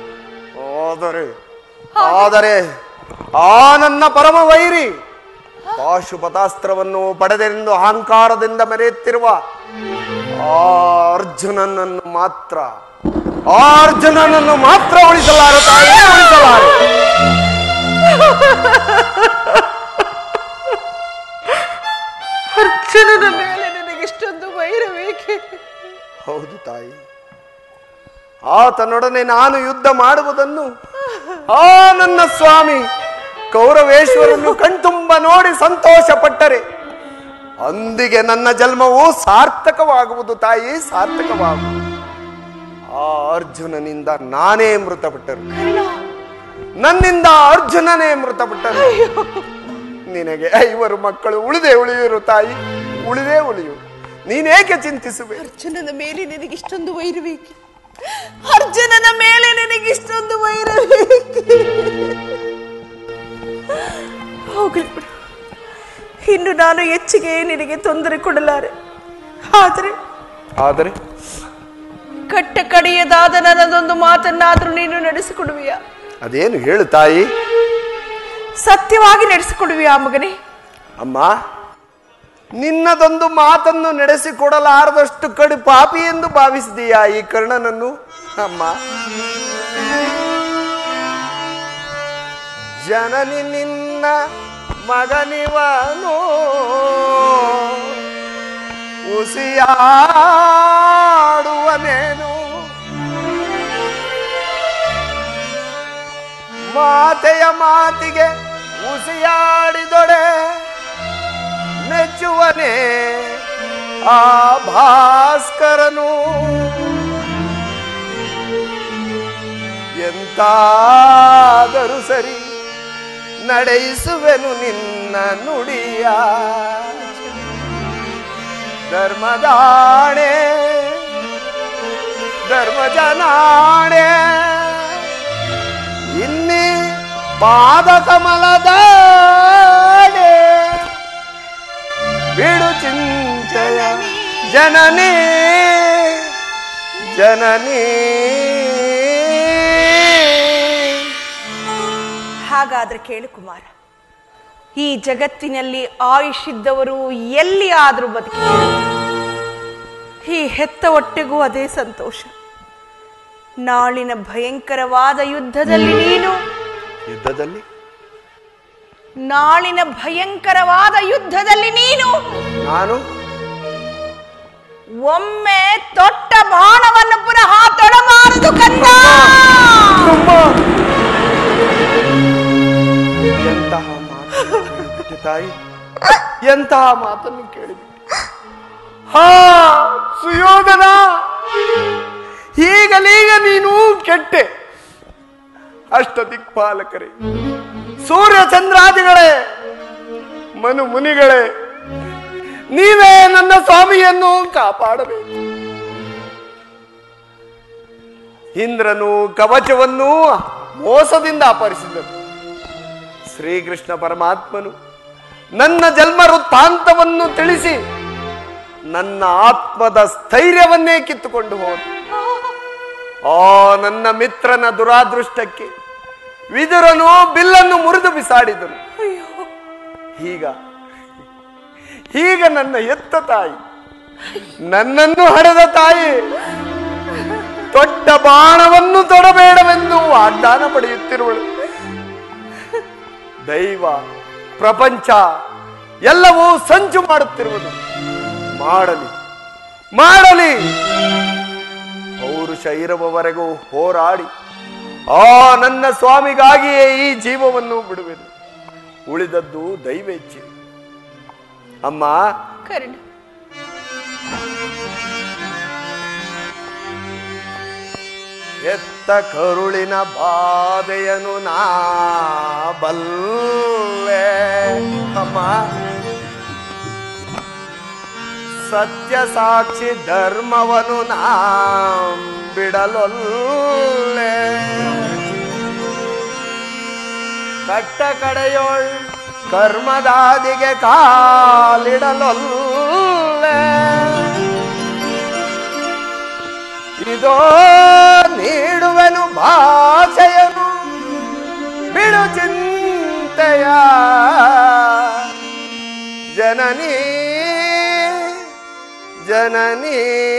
ಆದರೆ ಆದರೆ ಆ ನನ್ನ ಪರಮ ವೈರಿ ಪಾಶುಪತಾಸ್ತ್ರವನ್ನು ಪಡೆದೆಂದು ಅಹಂಕಾರದಿಂದ ಮೆರೆಯುತ್ತಿರುವ ಆ ಅರ್ಜುನನನ್ನು ಮಾತ್ರ ಆ ಅರ್ಜುನನನ್ನು ಮಾತ್ರ ಉಳಿಸಲಾರ ತಾಯಿ ಉಳಿಸಲಾರೆ ಅರ್ಜುನನ ಮೇಲೆ ನನಗಿಷ್ಟೊಂದು ವೈರವೇಕೆ ಹೌದು ತಾಯಿ ಆತನೊಡನೆ ನಾನು ಯುದ್ಧ ಮಾಡುವುದನ್ನು ಆ ನನ್ನ ಸ್ವಾಮಿ ಕೌರವೇಶ್ವರನ್ನು ಕಣ್ತುಂಬ ನೋಡಿ ಸಂತೋಷ ಪಟ್ಟರೆ ಅಂದಿಗೆ ನನ್ನ ಜನ್ಮವು ಸಾರ್ಥಕವಾಗುವುದು ತಾಯಿ ಸಾರ್ಥಕವಾಗುವುದು ಆ ಅರ್ಜುನನಿಂದ ನಾನೇ ಮೃತಪಟ್ಟರು ನನ್ನಿಂದ ಅರ್ಜುನನೇ ಮೃತಪಟ್ಟರು ನಿನಗೆ ಐವರು ಮಕ್ಕಳು ಉಳಿದೇ ಉಳಿಯುವರು ತಾಯಿ ಉಳಿದೇ ಉಳಿಯು ನೀನೇಕೆ ಚಿಂತಿಸುವೆ ಅರ್ಜುನನ ಮೇಲೆ ನಿನಗಿಷ್ಟೊಂದು ವೈರವೇಕೆ ಅರ್ಜುನನ ಮೇಲೆ ನಿನಗಿಷ್ಟೊಂದು ವೈರವೇಕೆ ಹೋಗಲಿ ಬಿಡು ಇನ್ನು ನಾನು ಹೆಚ್ಚಿಗೆ ನಿನಗೆ ತೊಂದರೆ ಕೊಡಲಾರೆ ಆದರೆ ಆದರೆ ಕಟ್ಟ ಕಡೆಯದಾದ ನನ್ನದೊಂದು ಮಾತನ್ನಾದ್ರೂ ನೀನು ನಡೆಸಿಕೊಡುವಿಯಾ ಅದೇನು ಹೇಳು ತಾಯಿ ಸತ್ಯವಾಗಿ ನಡೆಸಿಕೊಡುವಿಯಾ ಮಗನೇ ಅಮ್ಮ ನಿನ್ನದೊಂದು ಮಾತನ್ನು ನಡೆಸಿಕೊಡಲಾರದಷ್ಟು ಕಡು ಪಾಪಿ ಎಂದು ಭಾವಿಸಿದೀಯಾ ಈ ಕರ್ಣನನ್ನು ಅಮ್ಮ ಜನನಿ ನಿನ್ನ ಮಗನಿವನು ಉಸಿಯಾಡುವನೇನು ಮಾತೆಯ ಮಾತಿಗೆ ಉಸಿಯಾಡಿದೊಡೆ ಮೆಚ್ಚುವನೇ ಆ ಭಾಸ್ಕರನು ಎಂತಾದರೂ ಸರಿ ನಡೆಯಿಸುವೆನು ನಿನ್ನ ನುಡಿಯ ಧರ್ಮದಾಣೆ ಧರ್ಮಜನಾಣೆ ಇನ್ನಿ ಪಾದ ಕಮಲದ ಬಿಡು ಚಿಂತೆಯ ಜನನಿ ಜನನಿ ಹಾಗಾದ್ರೆ ಕೇಳು ಕುಮಾರ ಈ ಜಗತ್ತಿನಲ್ಲಿ ಆಯುಷ್ ಇದ್ದವರು ಎಲ್ಲಿ ಆದ್ರೂ ಬದುಕಿ ಈ ಹೆತ್ತ ಹೊಟ್ಟೆಗೂ ಅದೇ ಸಂತೋಷ ನಾಳಿನ ಭಯಂಕರವಾದ ಯುದ್ಧದಲ್ಲಿ ನೀನು ಯುದ್ಧದಲ್ಲಿ ನಾಳಿನ ಭಯಂಕರವಾದ ಯುದ್ಧದಲ್ಲಿ ನೀನು ನಾನು ಒಮ್ಮೆ ತೊಟ್ಟ ಬಾಣವನ್ನು ಪುನಃ ತೊಡಮಾರದು ಕಂದ ಎಂತಹ ಮಾತನ್ನು ಕೇಳಿಬಿಟ್ಟೆ ತಾಯಿ ಎಂತಹ ಮಾತನ್ನು ಕೇಳಿಬಿಟ್ಟೆ ಹಾ ಸುಯೋಧನ ಈಗಲೀಗ ನೀನು ಕೆಟ್ಟೆ ಅಷ್ಟ ದಿಕ್ಪಾಲಕರೇ ಸೂರ್ಯ ಚಂದ್ರಾದಿಗಳೇ ಮನು ಮುನಿಗಳೇ ನೀವೇ ನನ್ನ ಸ್ವಾಮಿಯನ್ನು ಕಾಪಾಡಬೇಕು ಇಂದ್ರನು ಕವಚವನ್ನು ಮೋಸದಿಂದ ಅಪಹರಿಸಿದನು ಶ್ರೀಕೃಷ್ಣ ಪರಮಾತ್ಮನು ನನ್ನ ಜನ್ಮ ವೃತ್ತಾಂತವನ್ನು ತಿಳಿಸಿ ನನ್ನ ಆತ್ಮದ ಸ್ಥೈರ್ಯವನ್ನೇ ಕಿತ್ತುಕೊಂಡು ಹೋದ ಆ ನನ್ನ ಮಿತ್ರನ ದುರಾದೃಷ್ಟಕ್ಕೆ ವಿದುರನು ಬಿಲ್ಲನ್ನು ಮುರಿದು ಬಿಸಾಡಿದನು ಈಗ ಈಗ ನನ್ನ ಎತ್ತ ತಾಯಿ ನನ್ನನ್ನು ಹಡೆದ ತಾಯಿ ದೊಡ್ಡ ಬಾಣವನ್ನು ತೊಡಬೇಡವೆಂದು ವಾಗ್ದಾನ ಪಡೆಯುತ್ತಿರುವಳು ದೈವ ಪ್ರಪಂಚ ಎಲ್ಲವೂ ಸಂಚು ಮಾಡುತ್ತಿರುವುದು ಮಾಡಲಿ ಮಾಡಲಿ ಪೌರುಷ ಇರುವವರೆಗೂ ಹೋರಾಡಿ ಆ ನನ್ನ ಸ್ವಾಮಿಗಾಗಿಯೇ ಈ ಜೀವವನ್ನು ಬಿಡುವೆನು ಉಳಿದದ್ದು ದೈವೇಚ್ಛೆ ಅಮ್ಮ ಕರ್ಣ ಎತ್ತ ಕರುಳಿನ ಬಾಧೆಯನು ನಾ ಬಲ್ಲೆ ಅಮ್ಮ ಸತ್ಯ ಸಾಕ್ಷಿ ಧರ್ಮವನು ನಾ ಬಿಡಲೊಲ್ಲೆ ಕಟ್ಟ ಕಡೆಯೋಳ್ ಕರ್ಮದಾದಿಗೆ ಕಾಲಿಡಲೊಲ್ಲೆ ಇದೋ ನೀಡುವೆನು ಭಾಷೆಯನು ಬಿಡು ಚಿಂತೆಯ ಜನನಿ ಜನನಿ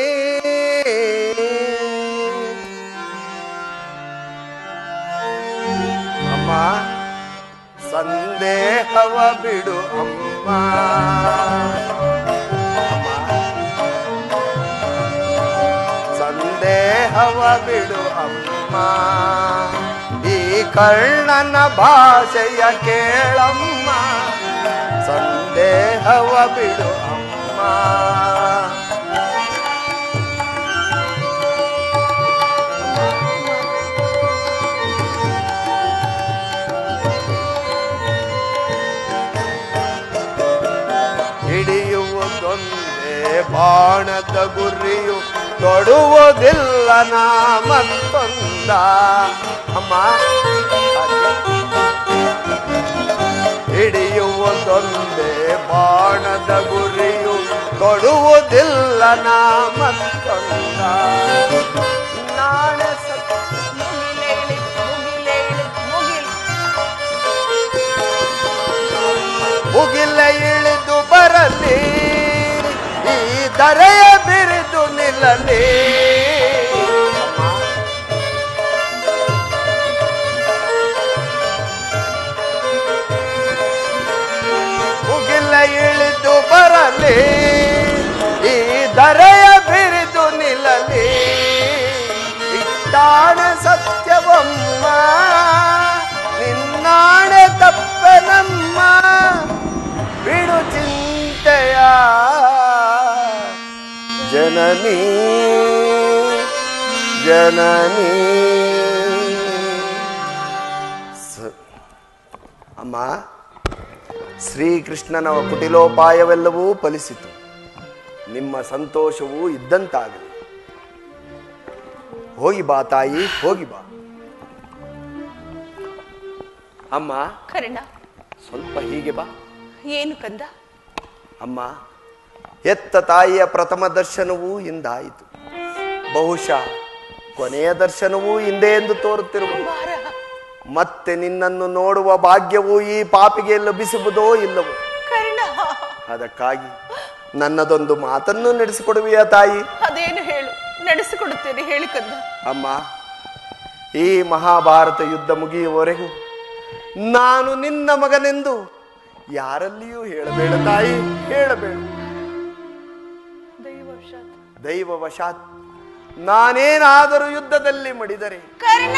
ಅಮ್ಮ ಸಂದೇಹವ ಬಿಡು ಅಮ್ಮ ಅಮ್ಮ ಸಂದೇಹವ ಬಿಡು ಅಮ್ಮ ಈ ಕರ್ಣನ ಭಾಷೆಯ ಕೇಳಮ್ಮ ಸಂದೇಹವ ಬಿಡು ಅಮ್ಮ ಹಿಡಿಯುವುದೊಂದೇ ಬಾಣದ ಗುರಿಯು ತೊಡುವುದಿಲ್ಲ ನಾ ಮತ್ತೊಂದ ಅಮ್ಮ ಹಿಡಿಯುವುದೊಂದೇ ಬಾಣದ ಗುರಿಯು ತೊಡುವುದಿಲ್ಲ ನಾ ಮತ್ತೊಂದ ನಾಳೆ ಸತ್ಯ ಮುಗಿಲೇಳಿ ಮುಗಿಲೇಳಿ ಮುಗಿಲ್ ಮುಗಿಲ ಇಳಿದು ಬರಲಿ ಈ ಧರೆಯ ಬಿರಿದು ನಿಲ್ಲಲಿ ಮುಗಿಲ ಇಳಿದು ಬರಲಿ ಈ ಧರೆಯ ಬಿರಿದು ನಿಲ್ಲಲಿ ಇಟ್ಟಾಣೆ ಸತ್ಯವಮ್ಮ ನಿನ್ನಾಣೆ ತಪ್ಪನಮ್ಮ ಬಿಡು ಚಿಂತೆಯ ಜನನಿ ಜನನಿ ಸ- ಅಮ್ಮ ಶ್ರೀಕೃಷ್ಣನ ಕುಟಿಲೋಪಾಯವೆಲ್ಲವೂ ಫಲಿಸಿತು ನಿಮ್ಮ ಸಂತೋಷವೂ ಇದ್ದಂತಾಗಲಿ ಹೋಗಿ ಬಾ ತಾಯಿ ಹೋಗಿ ಬಾ ಅಮ್ಮ ಕರ್ಣ ಸ್ವಲ್ಪ ಹೀಗೆ ಬಾ ಏನು ಕಂದ ಅಮ್ಮ ಎತ್ತ ತಾಯಿಯ ಪ್ರಥಮ ದರ್ಶನವೂ ಇಂದಾಯಿತು ಬಹುಶಃ ಕೊನೆಯ ದರ್ಶನವೂ ಹಿಂದೆ ಎಂದು ತೋರುತ್ತಿರುವ ಕುಮಾರ ಮತ್ತೆ ನಿನ್ನನ್ನು ನೋಡುವ ಭಾಗ್ಯವೂ ಈ ಪಾಪಿಗೆ ಲಭಿಸುವುದೋ ಇಲ್ಲವೋ ಕರ್ಣ ಅದಕ್ಕಾಗಿ ನನ್ನದೊಂದು ಮಾತನ್ನು ನಡೆಸಿಕೊಡುವೆಯಾ ತಾಯಿ ಅದೇನು ಹೇಳು ನಡೆಸಿಕೊಡುತ್ತೇನೆ ಹೇಳು ಕಂದ ಅಮ್ಮ ಈ ಮಹಾಭಾರತ ಯುದ್ಧ ಮುಗಿಯುವವರೆಗೂ ನಾನು ನಿನ್ನ ಮಗನೆಂದು ಯಾರಲ್ಲಿಯೂ ಹೇಳಬೇಡ ತಾಯಿ ಹೇಳಬೇಡ ದೈವವಶಾತ್. ದೈವವಶಾತ್ ನಾನೇನಾದರೂ ಯುದ್ಧದಲ್ಲಿ ಮಡಿದರೆ ಕರ್ಣ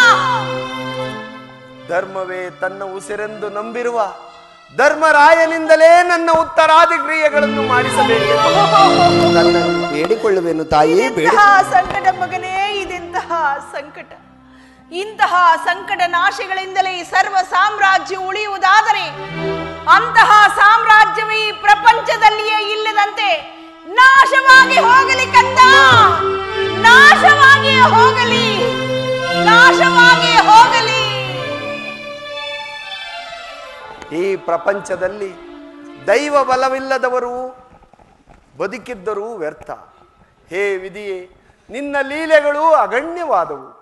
ಧರ್ಮವೇ ತನ್ನ ಉಸಿರೆಂದು ನಂಬಿರುವ ಧರ್ಮರಾಯನಿಂದಲೇ ನನ್ನ ಉತ್ತರಾಧಿಕ್ರಿಯೆಗಳನ್ನು ಮಾಡಿಸಬೇಕು ನನ್ನನ್ನು ಬೇಡಿಕೊಳ್ಳುವೆನು ತಾಯಿ ಬೇಡಿ ಇಂತಹ ಸಂಕಟ ಮಗನೇ ಇದೆಂತಹ ಸಂಕಟ ಇಂತಹ ಸಂಕಟ ನಾಶಗಳಿಂದಲೇ ಈ ಸರ್ವ ಸಾಮ್ರಾಜ್ಯ ಉಳಿಯುವುದಾದರೆ ಅಂತಹ ಸಾಮ್ರಾಜ್ಯವೇ ಈ ಪ್ರಪಂಚದಲ್ಲಿಯೇ ಇಲ್ಲದಂತೆ ನಾಶವಾಗಿ ಹೋಗಲಿ ಕಂದ ನಾಶವಾಗಿ ಹೋಗಲಿ ನಾಶವಾಗಿ ಹೋಗಲಿ ಈ ಪ್ರಪಂಚದಲ್ಲಿ ದೈವ ಬಲವಿಲ್ಲದವರು ಬದುಕಿದ್ದರೂ ವ್ಯರ್ಥ ಹೇ ವಿಧಿಯೇ ನಿನ್ನ ಲೀಲೆಗಳು ಅಗಣ್ಯವಾದವು